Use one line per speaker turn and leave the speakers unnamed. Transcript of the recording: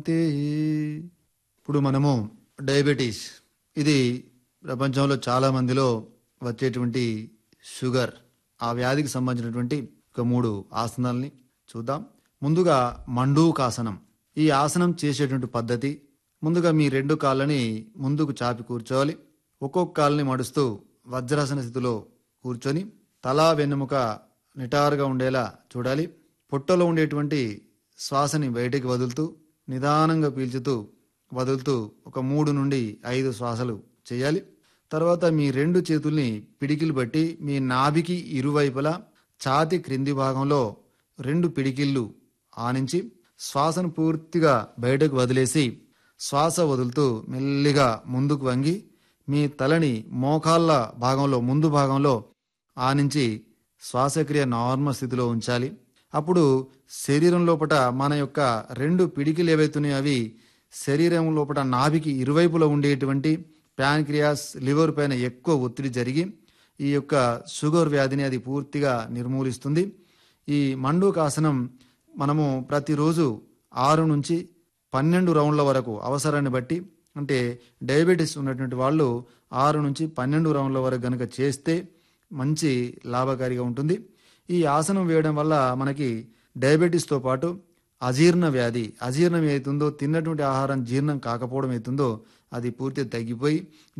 అయితే ఇప్పుడు మనము డయాబెటీస్ ఇది ప్రపంచంలో చాలా మందిలో వచ్చేటువంటి షుగర్ ఆ వ్యాధికి సంబంధించినటువంటి ఒక మూడు ఆసనాల్ని చూద్దాం ముందుగా మండూకాసనం ఈ ఆసనం చేసేటువంటి పద్ధతి ముందుగా మీ రెండు కాళ్ళని ముందుకు చాపి కూర్చోవాలి ఒక్కొక్క కాళ్ళని మడుస్తూ వజ్రాసన స్థితిలో కూర్చొని తలా వెన్నెముక నిటారుగా ఉండేలా చూడాలి పొట్టలో ఉండేటువంటి శ్వాసని బయటికి వదులుతూ నిదానంగా పీల్చుతూ వదులుతూ ఒక మూడు నుండి ఐదు శ్వాసలు చేయాలి తర్వాత మీ రెండు చేతుల్ని పిడికిలు బట్టి మీ నాభికి ఇరువైపులా ఛాతి క్రింది భాగంలో రెండు పిడికిళ్ళు ఆనించి శ్వాసను పూర్తిగా బయటకు వదిలేసి శ్వాస వదులుతూ మెల్లిగా ముందుకు వంగి మీ తలని మోకాళ్ళ భాగంలో ముందు భాగంలో ఆనించి శ్వాసక్రియ నార్మల్ స్థితిలో ఉంచాలి అప్పుడు శరీరం లోపట మన యొక్క రెండు పిడికిలు ఏవైతున్నాయో అవి శరీరం లోపట నాభికి ఇరువైపులో ఉండేటువంటి ప్యాన్క్రియాస్ లివర్ పైన ఎక్కువ ఒత్తిడి జరిగి ఈ యొక్క షుగర్ వ్యాధిని అది పూర్తిగా నిర్మూలిస్తుంది ఈ మండూకాసనం మనము ప్రతిరోజు ఆరు నుంచి పన్నెండు రౌండ్ల వరకు అవసరాన్ని బట్టి అంటే డయాబెటీస్ ఉన్నటువంటి వాళ్ళు ఆరు నుంచి పన్నెండు రౌండ్ల వరకు గనుక చేస్తే మంచి లాభకారిగా ఉంటుంది ఈ ఆసనం వేయడం వల్ల మనకి డయాబెటీస్తో పాటు అజీర్ణ వ్యాధి అజీర్ణం ఏతుందో తిన్నటువంటి ఆహారం జీర్ణం కాకపోవడం అవుతుందో అది పూర్తిగా తగ్గిపోయి